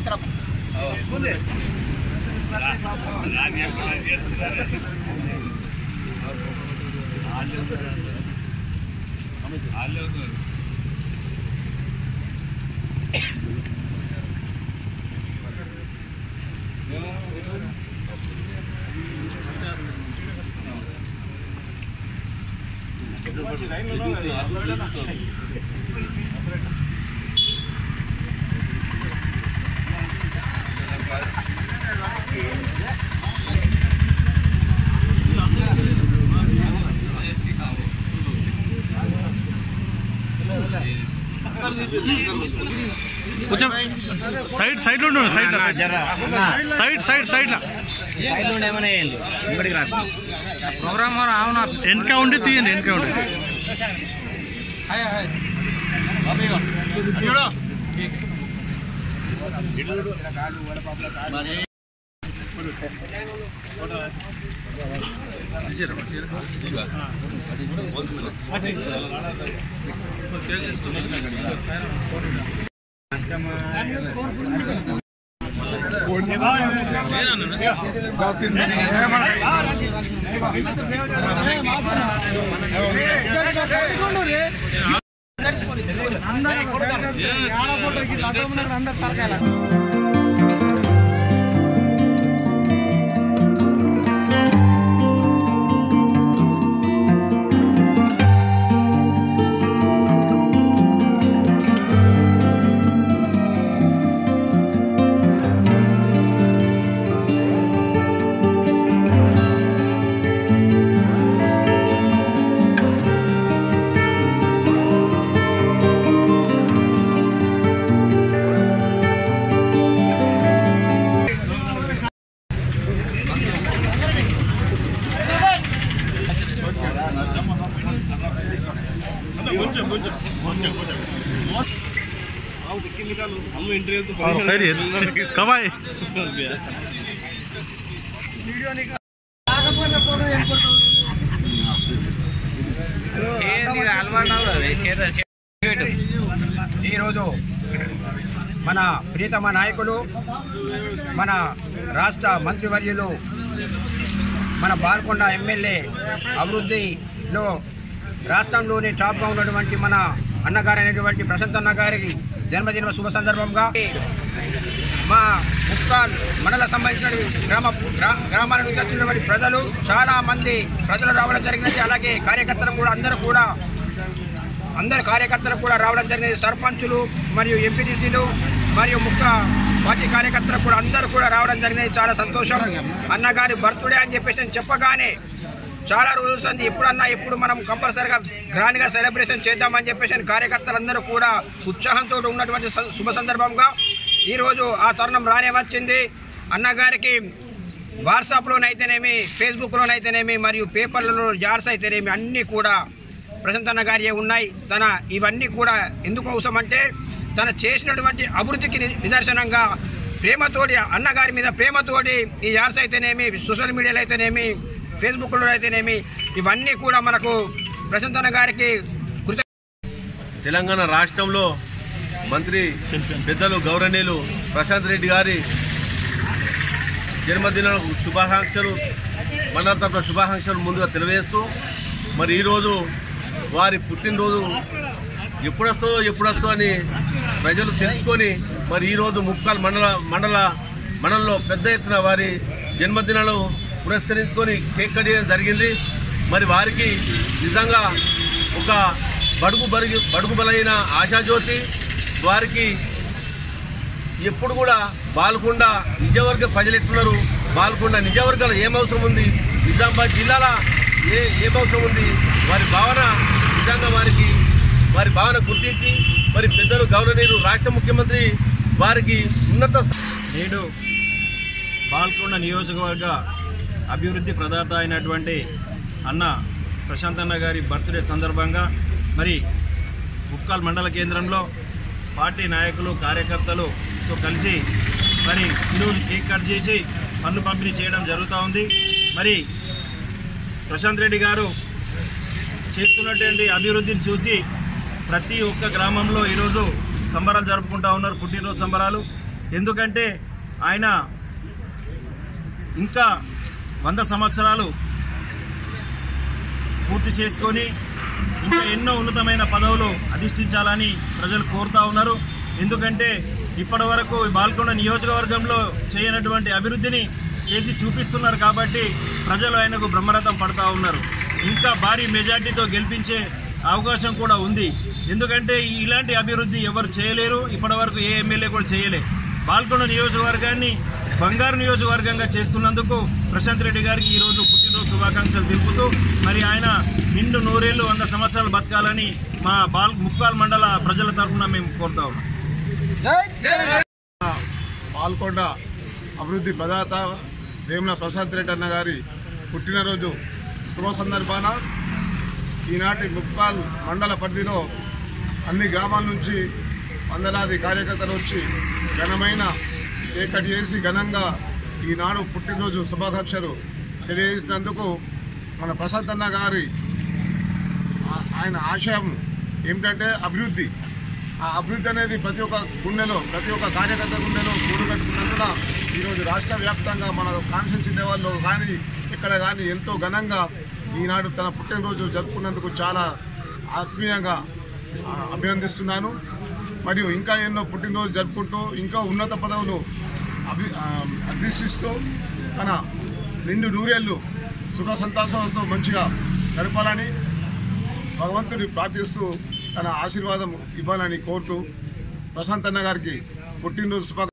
కార్యక్రమం కొంచెం side side లో ఉండు, సైడ్ లో, సైడ్ సైడ్ సైడ్ లో. ప్రోగ్రామ్ అవునా వెనక ఉండి తీయండి వెనక ఉండి సైడ్ కబాయ్ ఈరోజు మన ప్రియతమ నాయకులు మన రాష్ట్ర మంత్రివర్యులు మన బాల్కొండ ఎమ్మెల్యే అభివృద్ధిలో రాష్ట్రంలోని టాప్గా ఉన్నటువంటి మన అన్నగారు అయినటువంటి ప్రశాంత్ అన్న గారికి జన్మదిన శుభ సందర్భంగా మా ముక్కాల్ మండల సంబంధించిన గ్రామ గ్రా- గ్రామాల నుంచి వచ్చినటువంటి ప్రజలు చాలా మంది ప్రజలు రావడం జరిగినది అలాగే కార్యకర్తలు కూడా అందరూ కూడా అందరు కార్యకర్తలు కూడా రావడం జరిగింది సర్పంచులు మరియు ఎంపీటీసీలు మరియు ముక్క పార్టీ కార్యకర్తలు కూడా అందరూ కూడా రావడం జరిగినది చాలా సంతోషం అన్నగారి బర్త్డే అని చెప్పేసి నేను చెప్పగానే చాలా రోజులు సంది ఎప్పుడన్నా ఎప్పుడు మనం కంపల్సరిగా గ్రాండ్గా సెలబ్రేషన్ చేద్దామని చెప్పేసి అని కార్యకర్తలందరూ కూడా ఉత్సాహంతో ఉన్నటువంటి స- శుభ సందర్భంగా ఈరోజు ఆ తరుణం రానే వచ్చింది అన్నగారికి వాట్సాప్లోనైతేనేమి ఫేస్బుక్లోనైతేనేమి మరియు పేపర్లలో జార్స్ అయితేనేమి అన్నీ కూడా ప్రశాంత్ అన్న గారి ఉన్నాయి తన ఇవన్నీ కూడా ఎందుకు అవసరం అంటే తన చేసినటువంటి అభివృద్ధికి ని- నిదర్శనంగా ప్రేమతోటి అన్నగారి మీద ప్రేమతోటి ఈ యార్స్ అయితేనేమి సోషల్ మీడియాలో అయితేనేమి ఫేస్బుక్లో అయితేనేమి ఇవన్నీ కూడా మనకు ప్రశాంత్ అన్న గారికి కృత తెలంగాణ రాష్ట్రంలో మంత్రి పెద్దలు గౌరవనీయులు ప్రశాంత్ రెడ్డి గారి జన్మదిన శుభాకాంక్షలు మన తరఫున శుభాకాంక్షలు ముందుగా తెలియజేస్తూ మరి ఈరోజు వారి పుట్టినరోజు ఎప్పుడొస్తుందో ఎప్పుడొస్తుందో అని ప్రజలు తెలుసుకొని మరి ఈరోజు ముక్కాల్ మండల మండల మండలంలో పెద్ద ఎత్తున వారి జన్మదినాలు పురస్కరించుకొని కేక్ కట్ చేయడం జరిగింది మరి వారికి నిజంగా ఒక బడుగు బరుగు బడుగు బలైన ఆశాజ్యోతి వారికి ఎప్పుడు కూడా బాల్కొండ నిజవర్గ ప్రజలు ఎట్టున్నారు బాల్కొండ నిజవర్గాలు ఏం అవసరం ఉంది నిజామాబాద్ జిల్లాలో ఏ ఏం అవసరం ఉంది వారి భావన నిజంగా వారికి వారి భావన గుర్తించి మరి పెద్దలు గౌరవనీయులు రాష్ట్ర ముఖ్యమంత్రి వారికి ఉన్నత స్థా- నేడు బాల్కొండ నియోజకవర్గ అభివృద్ధి ప్రదాత అయినటువంటి అన్న ప్రశాంత్ అన్న గారి బర్త్డే సందర్భంగా మరి ముక్కాల్ మండల కేంద్రంలో పార్టీ నాయకులు కార్యకర్తలుతో కలిసి మరి ఈరోజు కేక్ కట్ చేసి పన్ను పంపిణీ చేయడం జరుగుతూ ఉంది మరి ప్రశాంత్ రెడ్డి గారు చేస్తున్నటువంటి అభివృద్ధిని చూసి ప్రతి ఒక్క గ్రామంలో ఈరోజు సంబరాలు జరుపుకుంటా ఉన్నారు పుట్టినరోజు సంబరాలు ఎందుకంటే ఆయన ఇంకా వంద సంవత్సరాలు పూర్తి చేసుకొని ఇంకా ఎన్నో ఉన్నతమైన పదవులు అధిష్ఠించాలని ప్రజలు కోరుతా ఉన్నారు ఎందుకంటే ఇప్పటి వరకు బాల్కొండ నియోజకవర్గంలో చేయనటువంటి అభివృద్ధిని చేసి చూపిస్తున్నారు కాబట్టి ప్రజలు ఆయనకు బ్రహ్మరథం పడతా ఉన్నారు ఇంకా భారీ మెజార్టీతో గెలిపించే అవకాశం కూడా ఉంది ఎందుకంటే ఇలాంటి అభివృద్ధి ఎవరు చేయలేరు ఇప్పటి వరకు ఏ ఎమ్మెల్యే కూడా చేయలే బాల్కొండ నియోజకవర్గాన్ని బంగారు నియోజకవర్గంగా చేస్తున్నందుకు ప్రశాంత్ రెడ్డి గారికి ఈరోజు పుట్టినరోజు శుభాకాంక్షలు తెలుపుతూ మరి ఆయన నిండు నూరేళ్లు వంద సంవత్సరాలు బతకాలని మా బాల్ ముక్కాల్ మండల ప్రజల తరఫున మేము కోరుతా ఉన్నాం పాల్కొండ అభివృద్ధి ప్రదాత వేముల ప్రసాద్ రెడ్డి అన్న గారి పుట్టినరోజు శుభ సందర్భాన ఈనాటి ముప్పాల్ మండల పరిధిలో అన్ని గ్రామాల నుంచి వందలాది కార్యకర్తలు వచ్చి ఘనమైన ఏకటి చేసి ఘనంగా ఈనాడు పుట్టినరోజు శుభాకాంక్షలు తెలియజేసినందుకు మన ప్రసాద్ అన్న గారి ఆ- ఆయన ఆశయం ఏమిటంటే అభివృద్ధి ఆ అభివృద్ధి అనేది ప్రతి ఒక్క గుండెలో ప్రతి ఒక్క కార్యకర్త గుండెలో గూడు కట్టుకున్నందున ఈరోజు రాష్ట్ర వ్యాప్తంగా మన కాన్స్టిట్యూన్సీ లెవెల్లో కానీ ఇక్కడ కానీ ఎంతో ఘనంగా ఈనాడు తన పుట్టినరోజు జరుపుకున్నందుకు చాలా ఆత్మీయంగా ఆ, అభినందిస్తున్నాను మరియు ఇంకా ఎన్నో పుట్టినరోజు జరుపుకుంటూ ఇంకా ఉన్నత పదవులు అభి ఆ, అభ్యసిస్తూ తన నిండు నూరేళ్ళు సుఖ సంతోషాలతో మంచిగా గడపాలని భగవంతుని ప్రార్థిస్తూ తన ఆశీర్వాదం ఇవ్వాలని కోరుతూ ప్రశాంత్ అన్న గారికి పుట్టినరోజు శుభ